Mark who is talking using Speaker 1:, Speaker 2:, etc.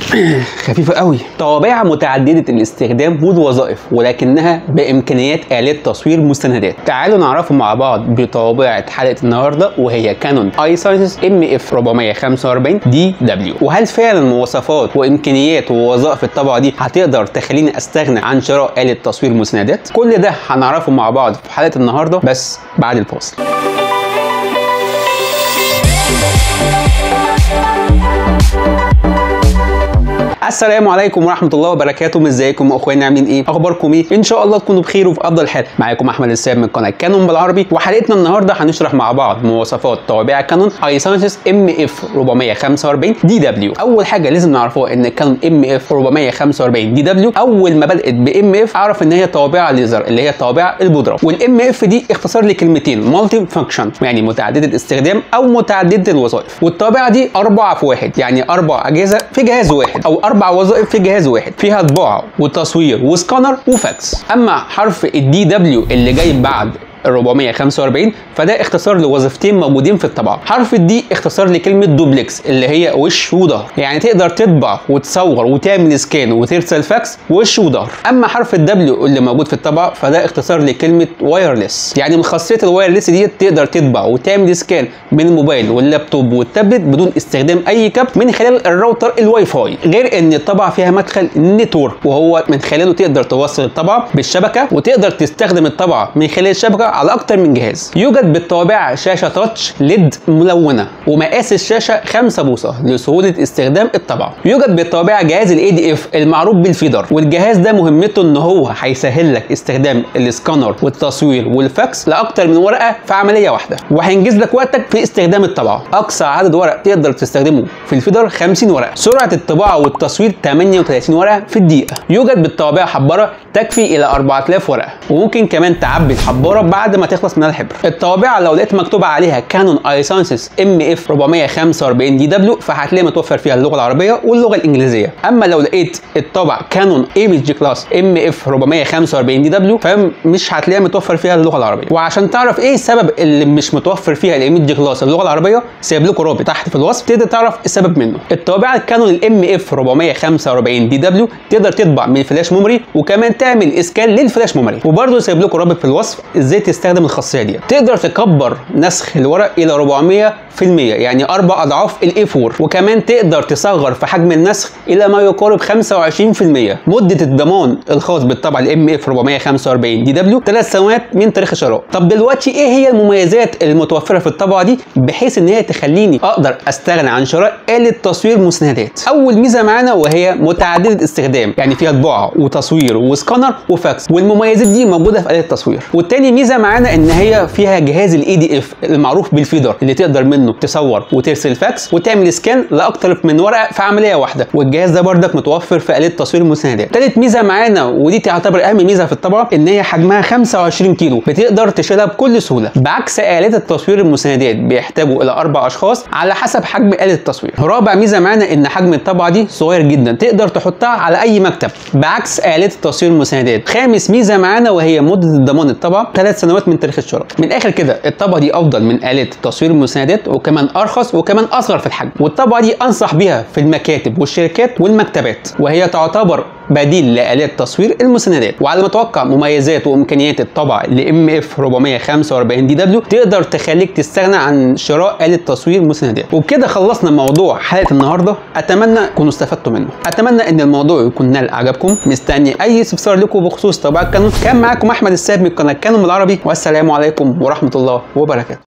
Speaker 1: خفيفه قوي طوابع متعدده الاستخدام والوظائف ولكنها بامكانيات الات تصوير مستندات تعالوا نعرفوا مع بعض بطوابع حلقه النهارده وهي كانون اي ساينس ام اف 445 دي دبليو وهل فعلا مواصفات وامكانيات ووظائف الطبعه دي هتقدر تخليني استغنى عن شراء اله تصوير مستندات كل ده هنعرفه مع بعض في حلقه النهارده بس بعد الفاصل السلام عليكم ورحمه الله وبركاته ازيكم اخواني عاملين ايه اخباركم ايه ان شاء الله تكونوا بخير وفي افضل حال معاكم احمد الساب من قناه كانون بالعربي وحلقتنا النهارده هنشرح مع بعض مواصفات طوابع كانون اي ساينسز ام اف 445 دي دبليو اول حاجه لازم نعرفوها ان كانون ام اف 445 دي دبليو اول ما بدات بام اف اعرف ان هي طوابع ليزر اللي هي طوابع البودره والام اف دي اختصار لكلمتين مالتي فانكشن يعني متعدده الاستخدام او متعدده الوظائف والطابعه دي اربعه في واحد يعني اربع اجهزه في جهاز واحد او اربع وظائف في جهاز واحد فيها طباعه وتصوير وسكانر وفاكس اما حرف الدي دبليو اللي جاي بعد ال 445 فده اختصار لوظيفتين موجودين في الطبعه حرف الدي اختصار لكلمه دوبلكس اللي هي وش وظهر يعني تقدر تطبع وتصور وتعمل سكان وترسل فاكس وش وظهر اما حرف الدبليو اللي موجود في الطبعه فده اختصار لكلمه وايرلس يعني من خاصيه الوايرلس دي تقدر تطبع وتعمل سكان من الموبايل واللابتوب والتابلت بدون استخدام اي كابل من خلال الراوتر الواي فاي غير ان الطبعه فيها مدخل نتورك وهو من خلاله تقدر توصل الطبعه بالشبكه وتقدر تستخدم الطبعه من خلال الشبكه على اكتر من جهاز يوجد بالطوابع شاشه تاتش ليد ملونه ومقاس الشاشه 5 بوصه لسهوله استخدام الطبعه يوجد بالطوابع جهاز الاي دي اف المعروف بالفيدر والجهاز ده مهمته ان هو هيسهل لك استخدام السكانر والتصوير والفاكس لاكتر من ورقه في عمليه واحده وهينجز لك وقتك في استخدام الطبعه اقصى عدد ورق تقدر تستخدمه في الفيدر 50 ورقه سرعه الطباعه والتصوير 38 ورقه في الدقيقه يوجد بالطوابع حباره تكفي الى 4000 ورقه وممكن كمان تعبي الحباره بعد ما تخلص من الحبر الطوابع لو لقيت مكتوب عليها كانون اي ساينسز ام اف 445 دي دبليو فهتلاقي متوفر فيها اللغه العربيه واللغه الانجليزيه اما لو لقيت الطبع كانون ايمج كلاس ام اف 445 دي دبليو فمش هتلاقيها متوفر فيها اللغه العربيه وعشان تعرف ايه السبب اللي مش متوفر فيها الايمج كلاس اللغه العربيه سايب لكم رابط تحت في الوصف تقدر تعرف السبب منه الطوابع كانون الام اف 445 دي دبليو تقدر تطبع من الفلاش ميموري وكمان تعمل اسكان للفلاش ميموري وبرده سايب لكم رابط في الوصف ازاي تستخدم الخاصيه دي تقدر تكبر نسخ الورق الى 400 في المية يعني أربع أضعاف ال A4 وكمان تقدر تصغر في حجم النسخ إلى ما يقارب 25% مدة الضمان الخاص بالطبعة الام اف 445 دي دبليو ثلاث سنوات من تاريخ الشراء طب دلوقتي إيه هي المميزات المتوفرة في الطبعة دي بحيث إن هي تخليني أقدر أستغنى عن شراء آلة تصوير مسندات أول ميزة معانا وهي متعددة استخدام يعني فيها طباعة وتصوير وسكانر وفاكس والمميزات دي موجودة في آلة التصوير والتاني ميزة معانا إن هي فيها جهاز الاي دي اف المعروف بالفيدر اللي تقدر منه تصور وترسل فاكس وتعمل سكان لاكتر من ورقه في عمليه واحده والجهاز ده بردك متوفر في آلة تصوير المسندات تالت ميزه معانا ودي تعتبر اهم ميزه في الطبعه ان هي حجمها 25 كيلو بتقدر تشيلها بكل سهوله بعكس آلات التصوير المسندات بيحتاجوا الى اربع اشخاص على حسب حجم آلة التصوير رابع ميزه معانا ان حجم الطبعه دي صغير جدا تقدر تحطها على اي مكتب بعكس آلات التصوير المسندات خامس ميزه معانا وهي مده ضمان الطبعه ثلاث سنوات من تاريخ الشراء من الاخر كده الطبعه دي افضل من آلات تصوير المسندات وكمان ارخص وكمان اصغر في الحجم والطبعه دي انصح بيها في المكاتب والشركات والمكتبات وهي تعتبر بديل لآلات تصوير المسندات وعلى ما اتوقع مميزات وامكانيات الطبعه لام اف 445 دي دبليو تقدر تخليك تستغنى عن شراء آلة تصوير مسندات وبكده خلصنا موضوع حلقه النهارده اتمنى تكونوا استفدتوا منه اتمنى ان الموضوع يكون نال اعجابكم مستني اي استفسار لكم بخصوص طباعه كانون كان معاكم احمد الساب من قناه كانون بالعربي والسلام عليكم ورحمه الله وبركاته